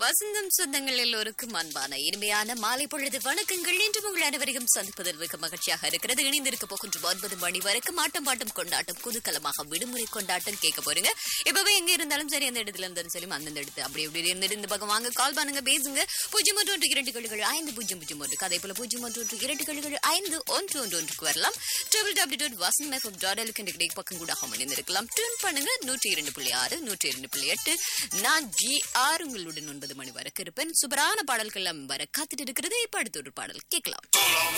வசந்தம் சொந்தங்கள் எல்லோருக்கும் அன்பான இனிமையான மாலை பொழுது வணக்கங்கள் இன்று உங்கள் அனைவரையும் சந்திப்பதில் மிக மகிழ்ச்சியாக இருக்கிறது இணைந்திருக்க போகின்ற ஒன்பது மணி வரைக்கும் ஆட்டம் பாட்டம் கொண்டாட்டம் குதூகலமாக விடுமுறை கொண்டாட்டம் கேட்க போறீங்க இப்பவே எங்க இருந்தாலும் சரி அந்த இடத்துல இருந்தாலும் சரி அந்தந்த இடத்து அப்படி இப்படி இருந்துட்டு இந்த பக்கம் வாங்க கால் பண்ணுங்க பேசுங்க பூஜ்ஜியம் ஒன்று ஒன்று இரண்டு கழுகள் ஐந்து பூஜ்ஜியம் பூஜ்ஜியம் ஒன்று அதே போல பூஜ்ஜியம் ஒன்று ஒன்று இரண்டு கழுகள் ஐந்து ஒன்று ஒன்று ஒன்றுக்கு வரலாம் double W dot Vasantham FM dot எலுக்கு இன்றைக்கு பக்கம் கூட இணைந்திருக்கலாம் டியூன் பண்ணுங்க நூற்றி இரண்டு புள்ளி ஆறு நூற்றி இரண்டு புள்ளி எட்டு நான் ஜி ஆர் உங்களுடன் ஒன்பது மணி வரைக்கும் இருப்பேன் சூப்பரான பாடல்கள் எல்லாம் வர காத்துட்டு இருக்கிறது இப்ப அடுத்த ஒரு பாடல் கேட்கலாம்